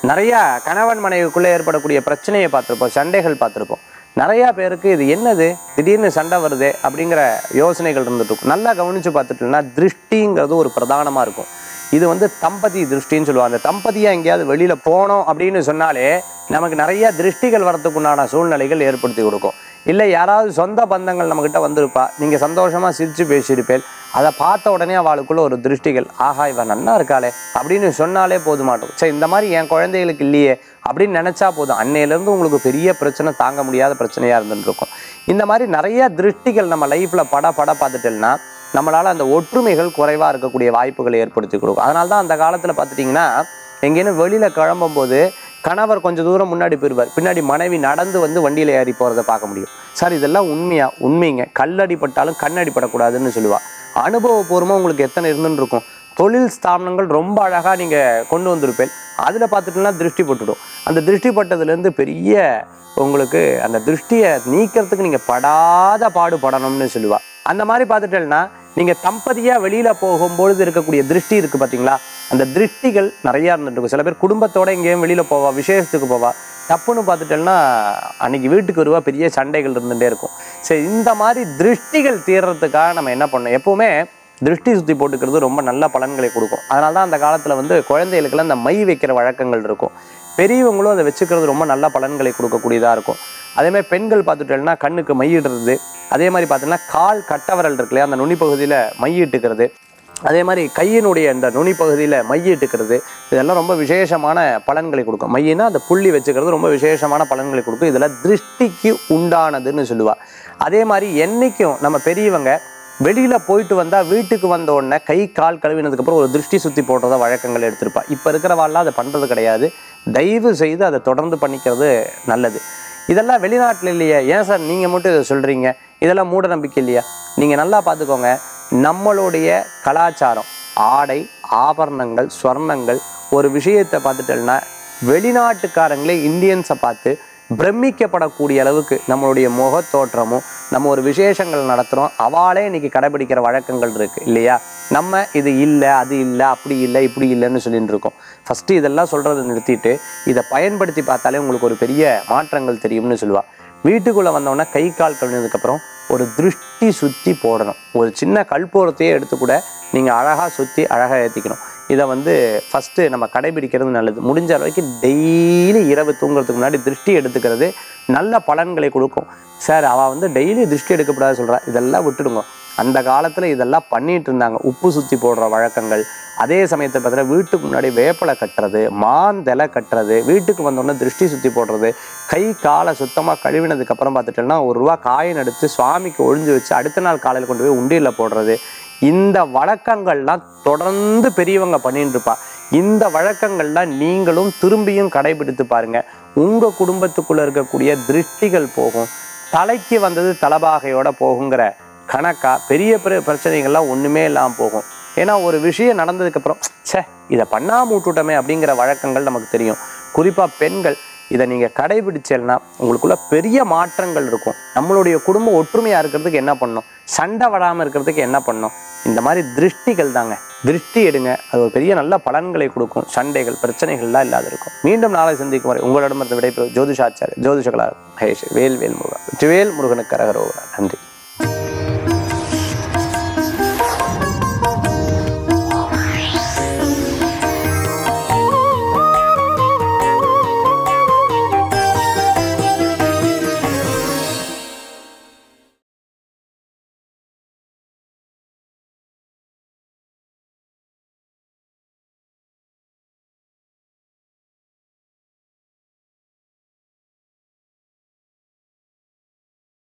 நிறையா கணவன் மனைவிக்குள்ளே ஏற்படக்கூடிய பிரச்சனையை பார்த்துருப்போம் சண்டைகள் பார்த்துருப்போம் நிறையா பேருக்கு இது என்னது திடீர்னு சண்டை வருதே அப்படிங்கிற யோசனைகள் இருந்துட்டு இருக்கும் நல்லா கவனித்து பார்த்துட்டோம்னா திருஷ்டிங்கிறது ஒரு பிரதானமாக இருக்கும் இது வந்து தம்பதி திருஷ்டின்னு சொல்லுவாங்க அந்த தம்பதியாக எங்கேயாவது வெளியில் போனோம் அப்படின்னு சொன்னாலே நமக்கு நிறைய திருஷ்டிகள் வரத்துக்குண்டான சூழ்நிலைகள் ஏற்படுத்தி கொடுக்கும் இல்லை யாராவது சொந்த பந்தங்கள் நம்மக்கிட்ட வந்திருப்பா நீங்கள் சந்தோஷமாக சிரித்து பேசியிருப்பேன் அதை பார்த்த உடனே அவளுக்குள்ள ஒரு திருஷ்டிகள் ஆஹா இவன் நன்னா இருக்காளே அப்படின்னு சொன்னாலே போதுமாட்டோம் சரி இந்த மாதிரி என் குழந்தைகளுக்கு இல்லையே அப்படின்னு நினச்சா போதும் அன்னையிலேருந்து உங்களுக்கு பெரிய பிரச்சனை தாங்க முடியாத பிரச்சனையாக இருந்துட்டு இருக்கும் இந்த மாதிரி நிறைய திருஷ்டிகள் நம்ம லைஃப்பில் பட பட பார்த்துட்டோம்னா நம்மளால் அந்த ஒற்றுமைகள் குறைவாக இருக்கக்கூடிய வாய்ப்புகளை ஏற்படுத்தி கொடுக்கும் அதனால தான் அந்த காலத்தில் பார்த்துட்டிங்கன்னா எங்கேயும் வெளியில் கிளம்பும்போது கணவர் கொஞ்சம் தூரம் முன்னாடி போயிடுவார் பின்னாடி மனைவி நடந்து வந்து வண்டியில் ஏறி போகிறத பார்க்க முடியும் சார் இதெல்லாம் உண்மையா உண்மைங்க கல்லடிப்பட்டாலும் கண்ணடிப்படக்கூடாதுன்னு சொல்லுவா அனுபவபூர்வமாக உங்களுக்கு எத்தனை இருந்துன்னு இருக்கும் தொழில் ஸ்தாபனங்கள் ரொம்ப அழகாக நீங்கள் கொண்டு வந்திருப்பேன் அதில் பார்த்துட்டுனா திருஷ்டி பட்டுடும் அந்த திருஷ்டி பட்டதுலேருந்து பெரிய உங்களுக்கு அந்த திருஷ்டியை நீக்கிறதுக்கு நீங்கள் படாத பாடுபடணும்னு சொல்லுவா அந்த மாதிரி பார்த்துட்டேன்னா நீங்கள் தம்பதியாக வெளியில் போகும்பொழுது இருக்கக்கூடிய திருஷ்டி இருக்குது பார்த்தீங்களா அந்த திருஷ்டிகள் நிறையா இருந்துட்டு இருக்கும் சில பேர் குடும்பத்தோட எங்கேயும் வெளியில் போவா விசேஷத்துக்கு போவா தப்புன்னு பார்த்துட்டேன்னா அன்னைக்கு வீட்டுக்கு வருவா பெரிய சண்டைகள் இருந்துகிட்டே இருக்கும் சரி இந்த மாதிரி திருஷ்டிகள் தீர்றதுக்காக நம்ம என்ன பண்ணணும் எப்பவுமே திருஷ்டி சுத்தி போட்டுக்கிறது ரொம்ப நல்ல பலன்களை கொடுக்கும் அதனால தான் அந்த காலத்தில் வந்து குழந்தைகளுக்கெல்லாம் இந்த மை வைக்கிற வழக்கங்கள் இருக்கும் பெரியவங்களும் அதை வச்சுக்கிறது ரொம்ப நல்ல பலன்களை கொடுக்கக்கூடியதாக இருக்கும் அதே மாதிரி பெண்கள் பார்த்துட்டோம்னா கண்ணுக்கு மையிடுறது அதே மாதிரி பார்த்தீங்கன்னா கால் கட்டவரல் இருக்கு இல்லையா அந்த நுனிப்பகுதியில் மையிட்டுக்கிறது அதே மாதிரி கையினுடைய இந்த நுனிப்பகுதியில் மையிட்டுக்கிறது இதெல்லாம் ரொம்ப விசேஷமான பலன்களை கொடுக்கும் மையினா அந்த புள்ளி வச்சுக்கிறது ரொம்ப விசேஷமான பலன்களை கொடுக்கும் இதெல்லாம் திருஷ்டிக்கு உண்டானதுன்னு சொல்லுவா அதே மாதிரி என்னைக்கும் நம்ம பெரியவங்க வெளியில் போயிட்டு வந்தால் வீட்டுக்கு வந்த உடனே கை கால் கழுவினதுக்கப்புறம் ஒரு திருஷ்டி சுற்றி போடுறத வழக்கங்கள் எடுத்திருப்பா இப்போ இருக்கிறவாள்லாம் அதை பண்ணுறது கிடையாது தயவு செய்து அதை தொடர்ந்து பண்ணிக்கிறது நல்லது இதெல்லாம் வெளிநாட்டில் இல்லையே ஏன் சார் நீங்கள் மட்டும் இதை சொல்கிறீங்க இதெல்லாம் மூட நம்பிக்கை இல்லையா நீங்கள் நல்லா பார்த்துக்கோங்க நம்மளுடைய கலாச்சாரம் ஆடை ஆபரணங்கள் ஸ்வர்ணங்கள் ஒரு விஷயத்தை பார்த்துட்டோம்னா வெளிநாட்டுக்காரங்களே இந்தியன்ஸை பார்த்து பிரமிக்கப்படக்கூடிய அளவுக்கு நம்மளுடைய முக தோற்றமும் நம்ம ஒரு விசேஷங்கள் நடத்துகிறோம் அவாளே இன்னைக்கு கடைபிடிக்கிற வழக்கங்கள் இருக்குது இல்லையா நம்ம இது இல்லை அது இல்லை அப்படி இல்லை இப்படி இல்லைன்னு சொல்லிட்டு இருக்கோம் ஃபஸ்ட்டு இதெல்லாம் சொல்கிறத நிறுத்திட்டு இதை பயன்படுத்தி பார்த்தாலே உங்களுக்கு ஒரு பெரிய மாற்றங்கள் தெரியும்னு சொல்லுவா வீட்டுக்குள்ளே வந்தோடனே கை கால் கழுவினதுக்கப்புறம் ஒரு திருஷ்டி சுற்றி போடணும் ஒரு சின்ன கல்பூரத்தையே எடுத்து கூட நீங்கள் அழகாக சுற்றி அழகாக ஏற்றிக்கணும் இதை வந்து ஃபஸ்ட்டு நம்ம கடைபிடிக்கிறது நல்லது முடிஞ்ச அளவுக்கு டெய்லி இரவு தூங்குறதுக்கு முன்னாடி திருஷ்டி எடுத்துக்கிறது நல்ல பலன்களை கொடுக்கும் சார் அவள் வந்து டெய்லி திருஷ்டி எடுக்கக்கூடாது சொல்கிறா இதெல்லாம் விட்டுடுங்க அந்த காலத்தில் இதெல்லாம் பண்ணிட்டு இருந்தாங்க உப்பு சுற்றி போடுற வழக்கங்கள் அதே சமயத்தில் பார்த்தீங்கன்னா வீட்டுக்கு முன்னாடி வேப்பலை கட்டுறது மாந்தலை கட்டுறது வீட்டுக்கு வந்தோடனே திருஷ்டி சுற்றி போடுறது கை காலை சுத்தமாக கழுவினதுக்கப்புறம் பார்த்துட்டோம்னா ஒரு ரூபா காயின் எடுத்து சுவாமிக்கு ஒழிஞ்சு வச்சு அடுத்த நாள் காலையில் கொண்டு போய் உண்டியலில் போடுறது இந்த வழக்கங்கள்லாம் தொடர்ந்து பெரியவங்க பண்ணிட்டு இருப்பா இந்த வழக்கங்கள்லாம் நீங்களும் திரும்பியும் கடைபிடித்து பாருங்க உங்க குடும்பத்துக்குள்ள இருக்கக்கூடிய திருஷ்டிகள் போகும் தலைக்கு வந்தது தலபாகையோட போகுங்கிற கணக்கா பெரிய பெரிய பிரச்சனைகள்லாம் ஒண்ணுமே இல்லாமல் போகும் ஏன்னா ஒரு விஷயம் நடந்ததுக்கப்புறம் ச்சே இதை பண்ணாம விட்டுட்டோமே அப்படிங்கிற வழக்கங்கள் நமக்கு தெரியும் குறிப்பா பெண்கள் இதை நீங்கள் கடைபிடிச்சேன்னா உங்களுக்குள்ள பெரிய மாற்றங்கள் இருக்கும் நம்மளுடைய குடும்பம் ஒற்றுமையாக இருக்கிறதுக்கு என்ன பண்ணணும் சண்டை வராமல் இருக்கிறதுக்கு என்ன பண்ணணும் இந்த மாதிரி திருஷ்டிகள் தாங்க திருஷ்டி எடுங்க அது ஒரு பெரிய நல்ல பலன்களை கொடுக்கும் சண்டைகள் பிரச்சனைகள்லாம் இல்லாத இருக்கும் மீண்டும் நாளை சந்திக்கும் வரை உங்களிடமிருந்து விடைபெறும் ஜோதிஷாச்சாரி ஜோதிஷகலா மகேஷ் வேல் வேல் முருகன் வெற்றிவேல் முருகனுக்கு கரகரோகரா நன்றி